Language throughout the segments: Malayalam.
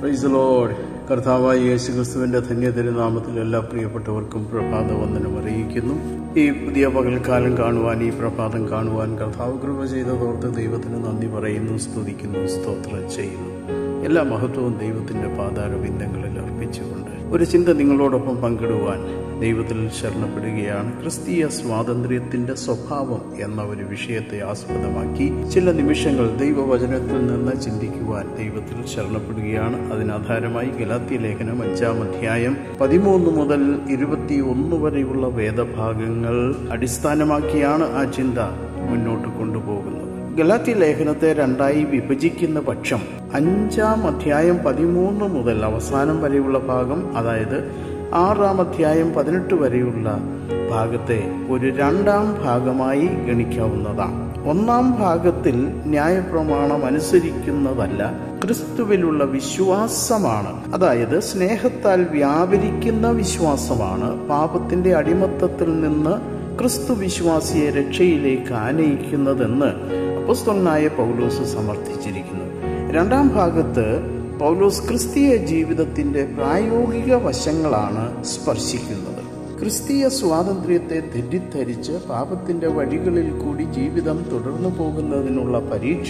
പ്രൈസ് ലോഡ് കർത്താവായ യേശു ക്രിസ്തുവിന്റെ ധന്യ തിരുനാമത്തിൽ എല്ലാ പ്രിയപ്പെട്ടവർക്കും പ്രഭാത വന്ദനം അറിയിക്കുന്നു ഈ പുതിയ പകൽക്കാലം കാണുവാൻ ഈ പ്രഭാതം കാണുവാൻ കർത്താവ് കൃപ ചെയ്തതോർത്ത് ദൈവത്തിന് നന്ദി പറയുന്നു സ്തുതിക്കുന്നു സ്തോത്രം ചെയ്യുന്നു എല്ലാ മഹത്വവും ദൈവത്തിന്റെ പാതാരവിന്ദങ്ങളിൽ അർപ്പിച്ചുകൊണ്ട് ഒരു ചിന്ത നിങ്ങളോടൊപ്പം പങ്കിടുവാൻ ദൈവത്തിൽ ശരണപ്പെടുകയാണ് ക്രിസ്തീയ സ്വാതന്ത്ര്യത്തിന്റെ സ്വഭാവം എന്ന ഒരു വിഷയത്തെ ആസ്പദമാക്കി ചില നിമിഷങ്ങൾ ദൈവവചനത്തിൽ നിന്ന് ചിന്തിക്കുവാൻ ദൈവത്തിൽ ശരണപ്പെടുകയാണ് അതിനാധാരമായി ഗലാത്തി ലേഖനം അഞ്ചാം അധ്യായം പതിമൂന്ന് മുതൽ ഇരുപത്തി ഒന്ന് വരെയുള്ള വേദഭാഗങ്ങൾ അടിസ്ഥാനമാക്കിയാണ് ആ ചിന്ത മുന്നോട്ട് കൊണ്ടുപോകുന്നത് ഗലാത്തി ലേഖനത്തെ രണ്ടായി വിഭജിക്കുന്ന പക്ഷം അഞ്ചാം അധ്യായം പതിമൂന്ന് മുതൽ അവസാനം വരെയുള്ള ഭാഗം അതായത് ആറാം അധ്യായം പതിനെട്ട് വരെയുള്ള ഭാഗത്തെ ഒരു രണ്ടാം ഭാഗമായി ഗണിക്കാവുന്നതാണ് ഒന്നാം ഭാഗത്തിൽ ന്യായപ്രമാണം അനുസരിക്കുന്നതല്ല ക്രിസ്തുവിലുള്ള വിശ്വാസമാണ് അതായത് സ്നേഹത്താൽ വ്യാപരിക്കുന്ന വിശ്വാസമാണ് പാപത്തിന്റെ അടിമത്തത്തിൽ നിന്ന് ക്രിസ്തു വിശ്വാസിയെ രക്ഷയിലേക്ക് ആനയിക്കുന്നതെന്ന് അപ്പസ്തലനായ പൗലോസ് സമർത്ഥിച്ചിരിക്കുന്നു രണ്ടാം ഭാഗത്ത് പൗലോസ് ക്രിസ്തീയ ജീവിതത്തിന്റെ പ്രായോഗിക വശങ്ങളാണ് സ്പർശിക്കുന്നത് ക്രിസ്തീയ സ്വാതന്ത്ര്യത്തെ തെറ്റിദ്ധരിച്ച് പാപത്തിന്റെ വഴികളിൽ കൂടി ജീവിതം തുടർന്നു പോകുന്നതിനുള്ള പരീക്ഷ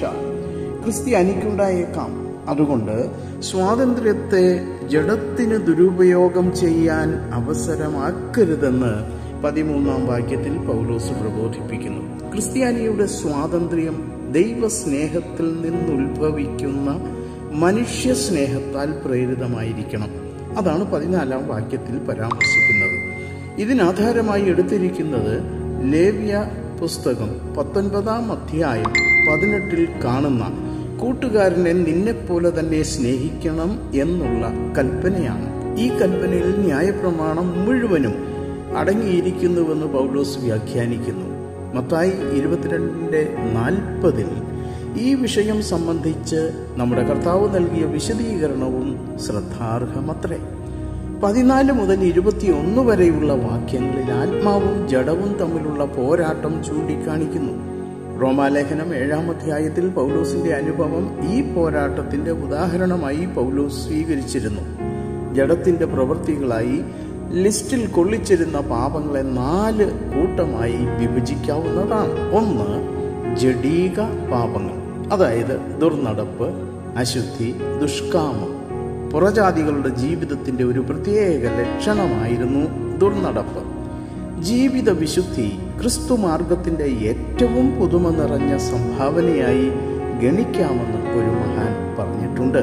ക്രിസ്ത്യാനിക്കുണ്ടായേക്കാം അതുകൊണ്ട് സ്വാതന്ത്ര്യത്തെ ജഡത്തിന് ദുരുപയോഗം ചെയ്യാൻ അവസരമാക്കരുതെന്ന് പതിമൂന്നാം വാക്യത്തിൽ പൗലോസ് പ്രബോധിപ്പിക്കുന്നു ക്രിസ്ത്യാനിയുടെ സ്വാതന്ത്ര്യം ദൈവസ്നേഹത്തിൽ നിന്നുത്ഭവിക്കുന്ന മനുഷ്യ സ്നേഹത്താൽ പ്രേരിതമായിരിക്കണം അതാണ് പതിനാലാം വാക്യത്തിൽ പരാമർശിക്കുന്നത് ഇതിനാധാരമായി എടുത്തിരിക്കുന്നത് ലേവ്യ പുസ്തകം പത്തൊൻപതാം അധ്യായം പതിനെട്ടിൽ കാണുന്ന കൂട്ടുകാരനെ നിന്നെപ്പോലെ തന്നെ സ്നേഹിക്കണം എന്നുള്ള കൽപ്പനയാണ് ഈ കൽപ്പനയിൽ ന്യായപ്രമാണം മുഴുവനും അടങ്ങിയിരിക്കുന്നുവെന്ന് പൗലോസ് വ്യാഖ്യാനിക്കുന്നു മത്തായി ഇരുപത്തിരണ്ടിന്റെ നാൽപ്പതിൽ ഈ വിഷയം സംബന്ധിച്ച് നമ്മുടെ കർത്താവ് നൽകിയ വിശദീകരണവും ശ്രദ്ധാർഹമത്രേ പതിനാല് മുതൽ ഇരുപത്തിയൊന്ന് വരെയുള്ള വാക്യങ്ങളിൽ ആത്മാവും ജഡവും തമ്മിലുള്ള പോരാട്ടം ചൂണ്ടിക്കാണിക്കുന്നു റോമാലേഖനം ഏഴാം അധ്യായത്തിൽ പൗലോസിന്റെ അനുഭവം ഈ പോരാട്ടത്തിന്റെ ഉദാഹരണമായി പൗലോസ് സ്വീകരിച്ചിരുന്നു ജഡത്തിന്റെ പ്രവൃത്തികളായി ലിസ്റ്റിൽ കൊള്ളിച്ചിരുന്ന പാപങ്ങളെ നാല് കൂട്ടമായി വിഭജിക്കാവുന്നതാണ് ഒന്ന് ജഡീക പാപങ്ങൾ അതായത് ദുർനടപ്പ് അശുദ്ധി ദുഷ്കാമം പുറജാതികളുടെ ജീവിതത്തിന്റെ ഒരു പ്രത്യേക ലക്ഷണമായിരുന്നു ദുർനടപ്പ് ജീവിത വിശുദ്ധി ക്രിസ്തു മാർഗത്തിന്റെ ഏറ്റവും പുതുമ നിറഞ്ഞ സംഭാവനയായി ഗണിക്കാമെന്ന് ഒരു മഹാൻ പറഞ്ഞിട്ടുണ്ട്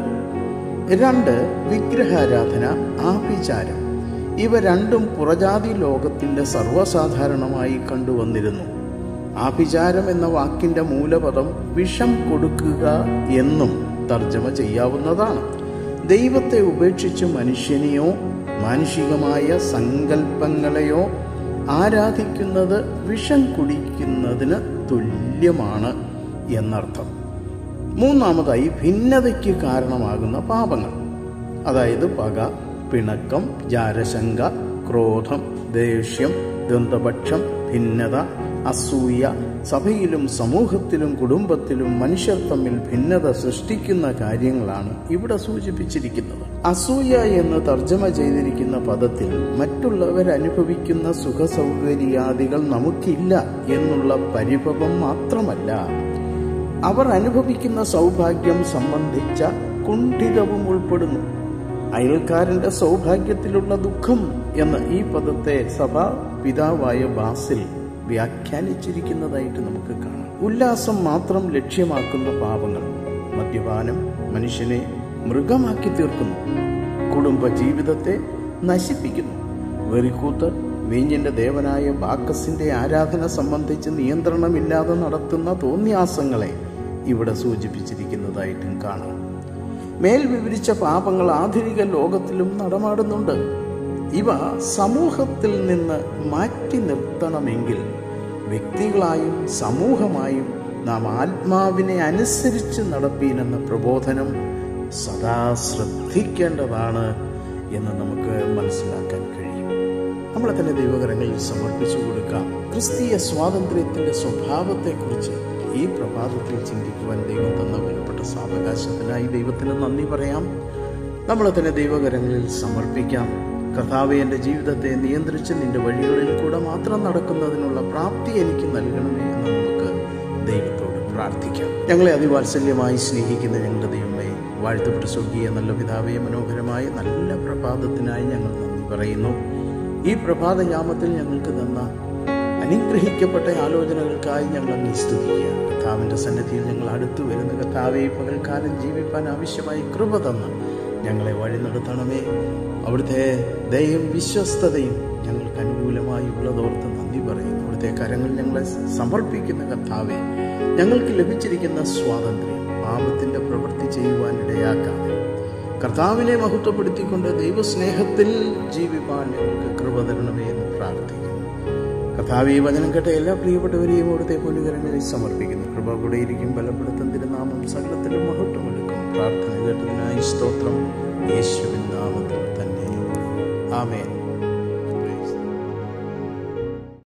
രണ്ട് വിഗ്രഹാരാധന ആഭിചാരം ഇവ രണ്ടും പുറജാതി ലോകത്തിന്റെ സർവ്വസാധാരണമായി കണ്ടുവന്നിരുന്നു ആഭിചാരം എന്ന വാക്കിന്റെ മൂലപദം വിഷം കൊടുക്കുക എന്നും തർജ്ജമ ചെയ്യാവുന്നതാണ് ദൈവത്തെ ഉപേക്ഷിച്ച് മനുഷ്യനെയോ മാനുഷികമായ സങ്കല്പങ്ങളെയോ ആരാധിക്കുന്നത് വിഷം കുടിക്കുന്നതിന് തുല്യമാണ് എന്നർത്ഥം മൂന്നാമതായി ഭിന്നതയ്ക്ക് കാരണമാകുന്ന പാപങ്ങൾ അതായത് പക പിണക്കം ജാരശങ്ക ക്രോധം ദേഷ്യം ദ്വന്ദ്പക്ഷം ഭിന്നത അസൂയ സഭയിലും സമൂഹത്തിലും കുടുംബത്തിലും മനുഷ്യർ തമ്മിൽ ഭിന്നത സൃഷ്ടിക്കുന്ന കാര്യങ്ങളാണ് ഇവിടെ സൂചിപ്പിച്ചിരിക്കുന്നത് അസൂയ എന്ന് തർജ്ജമ ചെയ്തിരിക്കുന്ന പദത്തിൽ മറ്റുള്ളവർ അനുഭവിക്കുന്ന സുഖസൗകര്യാദികൾ നമുക്കില്ല എന്നുള്ള പരിഭവം മാത്രമല്ല അവർ അനുഭവിക്കുന്ന സൗഭാഗ്യം സംബന്ധിച്ച കുണ്ഠിതവും ഉൾപ്പെടുന്നു അയൽക്കാരന്റെ സൗഭാഗ്യത്തിലുള്ള ദുഃഖം എന്ന ഈ പദത്തെ സഭാ പിതാവായ ബാസിൽ വ്യാഖ്യാനിച്ചിരിക്കുന്നതായിട്ട് നമുക്ക് കാണാം ഉല്ലാസം മാത്രം ലക്ഷ്യമാക്കുന്ന പാപങ്ങൾ മദ്യപാനം മനുഷ്യനെ മൃഗമാക്കി തീർക്കുന്നു കുടുംബ ജീവിതത്തെ നശിപ്പിക്കുന്നു വെറിക്കൂത്ത് വീഞ്ഞിന്റെ ദേവനായ ബാക്കസിന്റെ ആരാധന സംബന്ധിച്ച് നിയന്ത്രണമില്ലാതെ നടത്തുന്ന തോന്നിയാസങ്ങളെ ഇവിടെ സൂചിപ്പിച്ചിരിക്കുന്നതായിട്ടും കാണാം മേൽ വിവരിച്ച പാപങ്ങൾ ആധുനിക ലോകത്തിലും നടമാടുന്നുണ്ട് ഇവ സമൂഹത്തിൽ നിന്ന് മാറ്റി നിർത്തണമെങ്കിൽ വ്യക്തികളായും സമൂഹമായും നാം ആത്മാവിനെ അനുസരിച്ച് നടപ്പീനെന്ന പ്രബോധനം സദാ ശ്രദ്ധിക്കേണ്ടതാണ് എന്ന് നമുക്ക് മനസ്സിലാക്കാൻ കഴിയും നമ്മളെ തന്നെ ദൈവകരങ്ങളിൽ സമർപ്പിച്ചു കൊടുക്കാം ക്രിസ്തീയ സ്വാതന്ത്ര്യത്തിന്റെ സ്വഭാവത്തെക്കുറിച്ച് ഈ പ്രഭാതത്തിൽ ചിന്തിക്കുവാൻ ദൈവം തന്ന വിലപ്പെട്ട സാവകാശത്തിനായി ദൈവത്തിന് നന്ദി പറയാം നമ്മളെ തന്നെ ദൈവകരങ്ങളിൽ സമർപ്പിക്കാം കർത്താവെ എൻ്റെ ജീവിതത്തെ നിയന്ത്രിച്ച് നിന്റെ വഴികളിൽ കൂടെ മാത്രം നടക്കുന്നതിനുള്ള പ്രാപ്തി എനിക്ക് നൽകണമേ എന്ന് നമുക്ക് ദൈവത്തോട് പ്രാർത്ഥിക്കാം ഞങ്ങളെ അതിവാത്സല്യമായി സ്നേഹിക്കുന്ന ഞങ്ങളുടെ ദൈവമേ വാഴ്ത്തപ്പെട്ട സ്വർഗീയ നല്ല പിതാവേ മനോഹരമായ നല്ല പ്രഭാതത്തിനായി ഞങ്ങൾ നന്ദി പറയുന്നു ഈ പ്രഭാത യാമത്തിൽ ഞങ്ങൾക്ക് തന്ന അനുഗ്രഹിക്കപ്പെട്ട ആലോചനകൾക്കായി ഞങ്ങൾ അങ്ങ് സ്തുതിക്കുക കർത്താവിൻ്റെ സന്നിധിയിൽ ഞങ്ങൾ അടുത്തു വരുന്ന കർത്താവെ പകൽക്കാലം ജീവിപ്പാൻ ആവശ്യമായി കൃപ തന്ന് ഞങ്ങളെ വഴി നടത്തണമേ അവിടുത്തെ ദയയും വിശ്വസ്തതയും ഞങ്ങൾക്ക് അനുകൂലമായി ഉള്ളതോർത്ത് നന്ദി പറയുന്നു അവിടുത്തെ കരങ്ങൾ ഞങ്ങളെ സമർപ്പിക്കുന്ന കർത്താവെ ഞങ്ങൾക്ക് ലഭിച്ചിരിക്കുന്ന സ്വാതന്ത്ര്യം പാപത്തിൻ്റെ പ്രവൃത്തി ചെയ്യുവാൻ ഇടയാക്കാതെ കർത്താവിനെ മഹത്വപ്പെടുത്തിക്കൊണ്ട് ദൈവസ്നേഹത്തിൽ ജീവിപ്പാൻ ഞങ്ങൾക്ക് കൃപ തരണമേ എന്ന് പ്രാർത്ഥിക്കുന്നു കർത്താവ് ഈ വചനം കേട്ട എല്ലാ പ്രിയപ്പെട്ടവരെയും അവിടുത്തെ പൊന്നുകരങ്ങളിൽ സമർപ്പിക്കുന്നു കൃപ കൂടെ ഇരിക്കും ബലപ്പെടുത്തും തിരുനാമം സകലത്തിലും മഹത്വമെടുക്കും പ്രാർത്ഥന കേട്ടതിനായി സ്തോത്രം യേശുവിൻ നാമത്തിൽ തന്നെ ആമേൻ